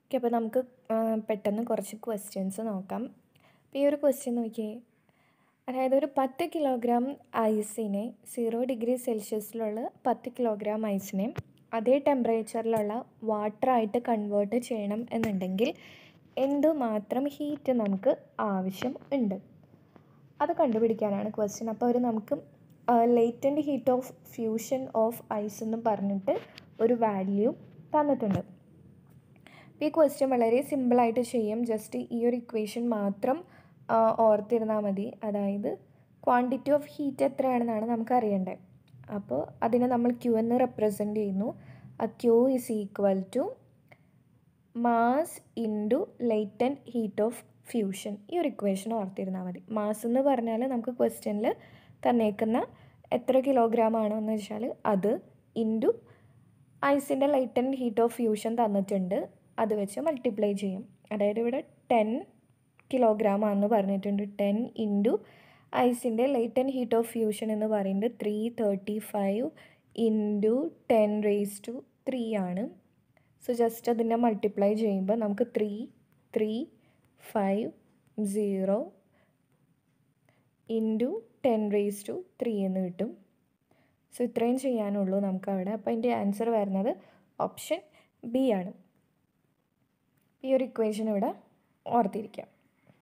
okay അപ്പോൾ നമുക്ക് ആ, പെട്ടെന്ന് കുറച്ച് ക്വസ്റ്റ്യൻസ് നോക്കാം അപ്പോൾ ഈ ഒരു ക്വസ്റ്റ്യൻ നോക്കിയേ അതായത് ഒരു പത്ത് കിലോഗ്രാം ഐസിനെ സീറോ ഡിഗ്രി സെൽഷ്യസിലുള്ള പത്ത് കിലോഗ്രാം ഐസിനെ അതേ ടെമ്പറേച്ചറിലുള്ള വാട്ടറായിട്ട് കൺവേർട്ട് ചെയ്യണം എന്നുണ്ടെങ്കിൽ എന്തുമാത്രം ഹീറ്റ് നമുക്ക് ആവശ്യം ഉണ്ട് അത് കണ്ടുപിടിക്കാനാണ് ക്വസ്റ്റ്യൻ അപ്പോൾ അവർ നമുക്ക് latent heat of fusion of ice എന്ന് പറഞ്ഞിട്ട് ഒരു വാല്യൂ തന്നിട്ടുണ്ട് അപ്പോൾ ഈ ക്വസ്റ്റ്യൻ വളരെ സിമ്പിളായിട്ട് ചെയ്യും ജസ്റ്റ് ഈ ഒരു ഇക്വേഷൻ മാത്രം ആ, ഓർത്തിരുന്നാൽ മതി അതായത് ക്വാണ്ടിറ്റി ഓഫ് ഹീറ്റ് എത്രയാണെന്നാണ് നമുക്ക് അറിയേണ്ടത് അപ്പോൾ അതിനെ നമ്മൾ ക്യൂ എന്ന് റെപ്രസെൻ്റ് ചെയ്യുന്നു ആ Q is equal to mass into latent heat of fusion ഈ ഒരു ഇക്വേഷൻ ഓർത്തിരുന്നാൽ മതി മാസ് എന്ന് പറഞ്ഞാൽ നമുക്ക് ക്വസ്റ്റ്യനിൽ തന്നേക്കുന്ന എത്ര കിലോഗ്രാം ആണോ എന്ന് വെച്ചാൽ അത് ഇൻറ്റു ഐസിൻ്റെ ലൈറ്റൻറ്റ് ഹീറ്റ് ഓഫ് ഫ്യൂഷൻ തന്നിട്ടുണ്ട് അത് വെച്ച് മൾട്ടിപ്ലൈ ചെയ്യും അതായത് ഇവിടെ ടെൻ കിലോഗ്രാം ആണെന്ന് പറഞ്ഞിട്ടുണ്ട് ടെൻ ഇൻറ്റു ഐസിൻ്റെ ലൈറ്റൻറ്റ് ഹീറ്റ് ഓഫ് ഫ്യൂഷൻ എന്ന് പറയുന്നത് three thirty five into ten raise to three ആണ് സോ ജസ്റ്റ് അതിനെ മൾട്ടിപ്ലൈ ചെയ്യുമ്പോൾ നമുക്ക് three three five zero into ten raise to three എന്ന് കിട്ടും സോ ഇത്രയും ചെയ്യാനുള്ളൂ നമുക്ക് അവിടെ അപ്പോൾ അതിൻ്റെ ആൻസർ വരുന്നത് ഓപ്ഷൻ ബി ആണ് ഈ ഒരു ഇക്വേഷൻ ഇവിടെ ഓർത്തിരിക്കാം